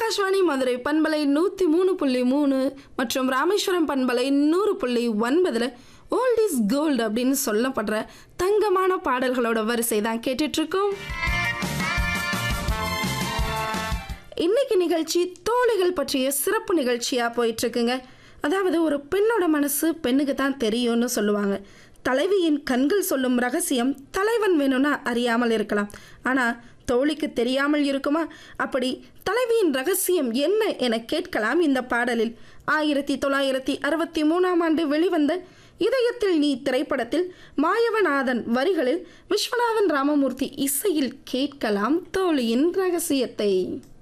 ஆகாஷ்வாணி மதுரை பண்பலை நூற்றி மூணு புள்ளி மூணு மற்றும் ராமேஸ்வரம் பண்பலை நூறு புள்ளி ஒன்பதில் ஓல்ட் இஸ் கோல்டு அப்படின்னு சொல்லப்படுற தங்கமான பாடல்களோட வரிசை தான் கேட்டுட்ருக்கோம் இன்னைக்கு நிகழ்ச்சி தோழிகள் பற்றிய சிறப்பு நிகழ்ச்சியாக போயிட்டுருக்குங்க அதாவது ஒரு பெண்ணோட மனசு பெண்ணுக்கு தான் தெரியும்னு சொல்லுவாங்க தலைவியின் கண்கள் சொல்லும் ரகசியம் தலைவன் வேணும்னா அறியாமல் இருக்கலாம் ஆனால் தோழிக்கு தெரியாமல் இருக்குமா அப்படி தலைவியின் ரகசியம் என்ன என கேட்கலாம் இந்த பாடலில் ஆயிரத்தி தொள்ளாயிரத்தி அறுபத்தி மூணாம் ஆண்டு வெளிவந்த இதயத்தில் நீ திரைப்படத்தில் மாயவநாதன் வரிகளில் விஸ்வநாதன் ராமமூர்த்தி இசையில் கேட்கலாம் தோழியின் ரகசியத்தை